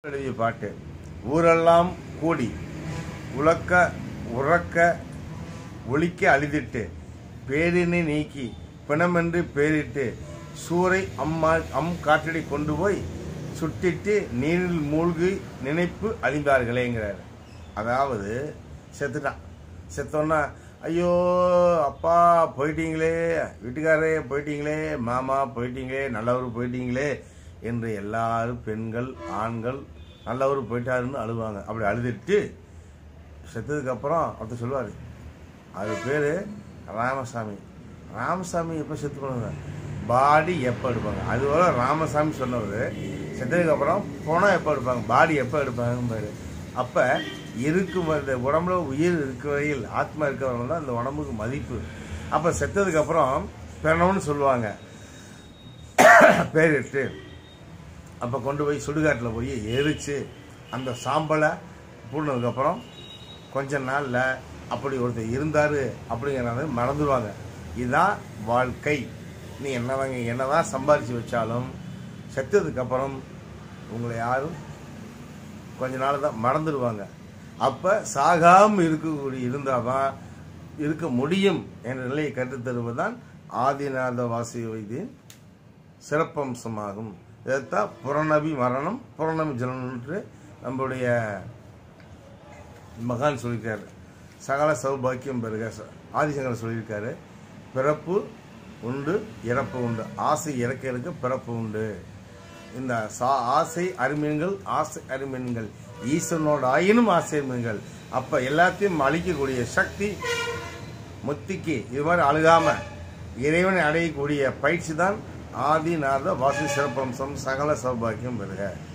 எழுதிய பாட்டு ஊரெல்லாம் கூடி உலக்க உறக்க ஒலிக்க அழிதிட்டு பேரினை நீக்கி பிணமென்று பேரிட்டு சூறை அம்மா அம் காற்றடி கொண்டு போய் சுட்டிட்டு நீரில் மூழ்கி நினைப்பு அழிந்தார்களேங்கிறார் அதாவது செத்துட்டான் செத்தோன்னா ஐயோ அப்பா போயிட்டீங்களே வீட்டுக்காரரே போயிட்டீங்களே மாமா போயிட்டீங்களே நல்லவர் போயிட்டீங்களே என்று எல்லாரும் பெண்கள் ஆண்கள் நல்லவர் போயிட்டாருன்னு அழுவாங்க அப்படி அழுதுட்டு செத்ததுக்கு அப்புறம் ஒருத்தர் சொல்லுவார் அது பேர் ராமசாமி ராமசாமி எப்போ செத்து போனாங்க பாடி எப்போ எடுப்பாங்க அதுபோல் ராமசாமி சொன்னவர் செத்ததுக்கு அப்புறம் பணம் எப்போ எடுப்பாங்க பாடி எப்போ எடுப்பாங்க அப்போ இருக்கும் இந்த உடம்புல உயிர் இருக்கிற வரையில் ஆத்மா இருக்கிறவங்க தான் இந்த உடம்புக்கு மதிப்பு அப்போ செத்ததுக்கு அப்புறம் பிரணம்னு சொல்லுவாங்க பேரிட்டு அப்போ கொண்டு போய் சுடுகாட்டில் போய் எரித்து அந்த சாம்பலை பூடினதுக்கப்புறம் கொஞ்ச நாளில் அப்படி ஒருத்தர் இருந்தார் அப்படிங்கிறத மறந்துடுவாங்க இதுதான் வாழ்க்கை நீ என்னதாங்க என்னதான் சம்பாரித்து வச்சாலும் செத்ததுக்கப்புறம் உங்களை யாரும் கொஞ்ச நாள் தான் மறந்துடுவாங்க அப்போ சாகாமல் இருக்கக்கூடிய இருந்தால் தான் இருக்க முடியும் என்ற நிலையை கற்றுத்தருவது தான் ஆதிநாத வாசி வைத்தியின் சிறப்பம்சமாகும் இதைத்தான் புறநபி மரணம் புறநபி ஜனனம் என்று நம்முடைய மகான் சொல்லியிருக்காரு சகல சௌபாக்கியம் பெருக ஆதிசங்கர் சொல்லியிருக்காரு பிறப்பு உண்டு இறப்பு உண்டு ஆசை இறக்க இருக்க பிறப்பு உண்டு இந்த சா ஆசை அருமீன்கள் ஆசை அருமீன்கள் ஈசனோட ஆயினும் ஆசை அருமீன்கள் அப்ப எல்லாத்தையும் அழிக்கக்கூடிய சக்தி முத்திக்கு இது மாதிரி அழுகாம இறைவனை அடையக்கூடிய பயிற்சி தான் ஆதிநாத வாசி சிறப்பம்சம் சகல சௌபாக்கியம் பெறுக